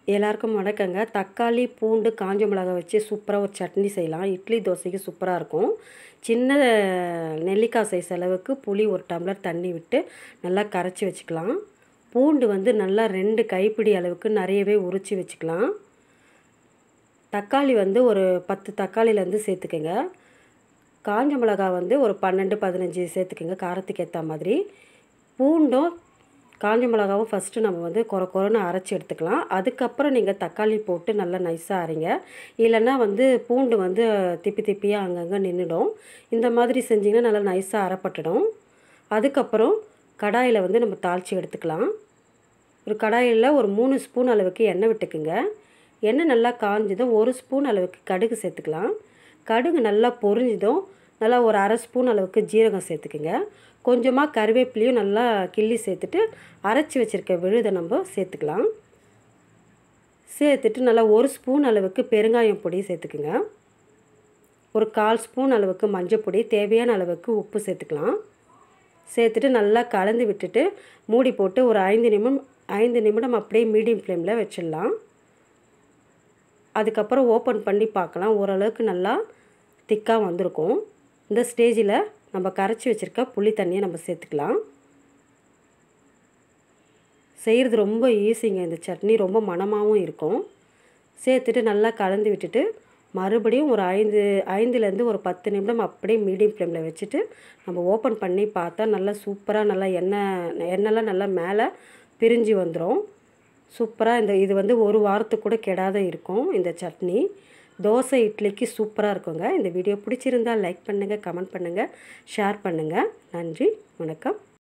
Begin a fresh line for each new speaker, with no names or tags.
எல்லாருக்கும் வணக்கங்க தக்காளி பூண்டு காஞ்ச மிளகாய் வச்சு சூப்பராக ஒரு சட்னி செய்யலாம் இட்லி தோசைக்கு சூப்பராக இருக்கும் சின்ன நெல்லிக்காய் சைஸ் அளவுக்கு புளி ஒரு டம்ளர் தண்ணி விட்டு நல்லா கரைச்சி வச்சுக்கலாம் பூண்டு வந்து நல்லா ரெண்டு கைப்பிடி அளவுக்கு நிறையவே உரித்து வச்சுக்கலாம் தக்காளி வந்து ஒரு பத்து தக்காளிலேருந்து சேர்த்துக்கோங்க காஞ்ச மிளகாய் வந்து ஒரு பன்னெண்டு பதினஞ்சு சேர்த்துக்கோங்க காரத்துக்கு ஏற்ற மாதிரி பூண்டும் காஞ்ச மிளகாவும் ஃபஸ்ட்டு நம்ம வந்து குறை குறைன்னு அரைச்சி எடுத்துக்கலாம் அதுக்கப்புறம் நீங்கள் தக்காளி போட்டு நல்லா நைஸாக அரைங்க இல்லைன்னா வந்து பூண்டு வந்து திப்பி திப்பியாக அங்கங்கே நின்றுடும் இந்த மாதிரி செஞ்சிங்கன்னா நல்லா நைஸாக அரைப்பட்டுடும் அதுக்கப்புறம் கடாயில் வந்து நம்ம தாளித்து எடுத்துக்கலாம் ஒரு கடாயில் ஒரு மூணு ஸ்பூன் அளவுக்கு எண்ணெய் விட்டுக்குங்க எண்ணெய் நல்லா காஞ்சதும் ஒரு ஸ்பூன் அளவுக்கு கடுகு சேர்த்துக்கலாம் கடுகு நல்லா பொரிஞ்சதும் நல்லா ஒரு அரை ஸ்பூன் அளவுக்கு ஜீரகம் சேர்த்துக்குங்க கொஞ்சமாக கருவேப்பிலையும் நல்லா கிள்ளி சேர்த்துட்டு அரைச்சி வச்சுருக்க விழுதை நம்ம சேர்த்துக்கலாம் சேர்த்துட்டு நல்லா ஒரு ஸ்பூன் அளவுக்கு பெருங்காயம் பொடி சேர்த்துக்குங்க ஒரு கால் ஸ்பூன் அளவுக்கு மஞ்சள் பொடி தேவையான அளவுக்கு உப்பு சேர்த்துக்கலாம் சேர்த்துட்டு நல்லா கலந்து விட்டுட்டு மூடி போட்டு ஒரு ஐந்து நிமிடம் ஐந்து நிமிடம் அப்படியே மீடியம் ஃப்ளேமில் வச்சிடலாம் அதுக்கப்புறம் ஓப்பன் பண்ணி பார்க்கலாம் ஓரளவுக்கு நல்லா திக்காக வந்திருக்கும் இந்த ஸ்டேஜில் நம்ம கரைச்சி வச்சுருக்க புளி தண்ணியை நம்ம சேர்த்துக்கலாம் செய்கிறது ரொம்ப ஈஸிங்க இந்த சட்னி ரொம்ப மணமாகவும் இருக்கும் சேர்த்துட்டு நல்லா கலந்து விட்டுட்டு மறுபடியும் ஒரு ஐந்து ஐந்துலேருந்து ஒரு பத்து நிமிடம் அப்படியே மீடியம் ஃப்ளேமில் வச்சுட்டு நம்ம ஓப்பன் பண்ணி பார்த்தா நல்லா சூப்பராக நல்லா எண்ணெய் எண்ணெய்லாம் நல்லா மேலே பிரிஞ்சு வந்துடும் சூப்பராக இந்த இது வந்து ஒரு வாரத்துக்கு கூட கெடாத இருக்கும் இந்த சட்னி தோசை இட்லிக்கு சூப்பராக இருக்குங்க இந்த வீடியோ பிடிச்சிருந்தால் லைக் பண்ணுங்கள் கமெண்ட் பண்ணுங்கள் ஷேர் பண்ணுங்கள் நன்றி வணக்கம்